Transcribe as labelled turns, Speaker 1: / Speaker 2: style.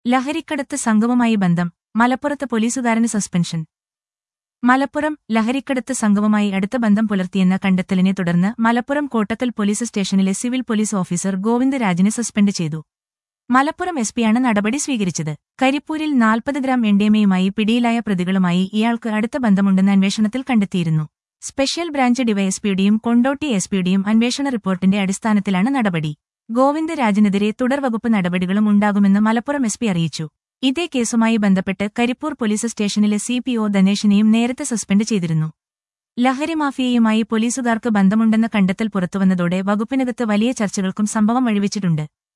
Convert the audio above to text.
Speaker 1: ലഹരിക്കടത്ത് സംഘവുമായി ബന്ധം മലപ്പുറത്ത് പോലീസുകാരന് സസ്പെൻഷൻ മലപ്പുറം ലഹരിക്കടത്ത് സംഘവുമായി അടുത്ത ബന്ധം പുലർത്തിയെന്ന കണ്ടെത്തലിനെ തുടർന്ന് മലപ്പുറം കോട്ടക്കൽ പോലീസ് സ്റ്റേഷനിലെ സിവിൽ പോലീസ് ഓഫീസർ ഗോവിന്ദരാജിനെ സസ്പെൻഡ് ചെയ്തു മലപ്പുറം എസ് പിയാണ് നടപടി സ്വീകരിച്ചത് കരിപ്പൂരിൽ നാൽപ്പത് ഗ്രാം എൻഡിഎമയുമായി പിടിയിലായ പ്രതികളുമായി ഇയാൾക്ക് അടുത്ത ബന്ധമുണ്ടെന്ന് അന്വേഷണത്തിൽ കണ്ടെത്തിയിരുന്നു സ്പെഷ്യൽ ബ്രാഞ്ച് ഡിവൈഎസ്പിയുടെയും കൊണ്ടോട്ടി എസ്പിയുടെയും അന്വേഷണ റിപ്പോർട്ടിന്റെ അടിസ്ഥാനത്തിലാണ് നടപടി ഗോവിന്ദരാജിനെതിരെ തുടർവകുപ്പ് നടപടികളും ഉണ്ടാകുമെന്ന് മലപ്പുറം എസ് അറിയിച്ചു ഇതേ കേസുമായി ബന്ധപ്പെട്ട് കരിപ്പൂർ പോലീസ് സ്റ്റേഷനിലെ സി പി ഒ ധനേഷിനെയും നേരത്തെ സസ്പെൻഡ് ചെയ്തിരുന്നു ലഹരി മാഫിയയുമായി പോലീസുകാർക്ക് ബന്ധമുണ്ടെന്ന കണ്ടെത്തൽ പുറത്തുവന്നതോടെ വകുപ്പിനകത്ത് വലിയ ചർച്ചകൾക്കും സംഭവം വഴിവെച്ചിട്ടുണ്ട്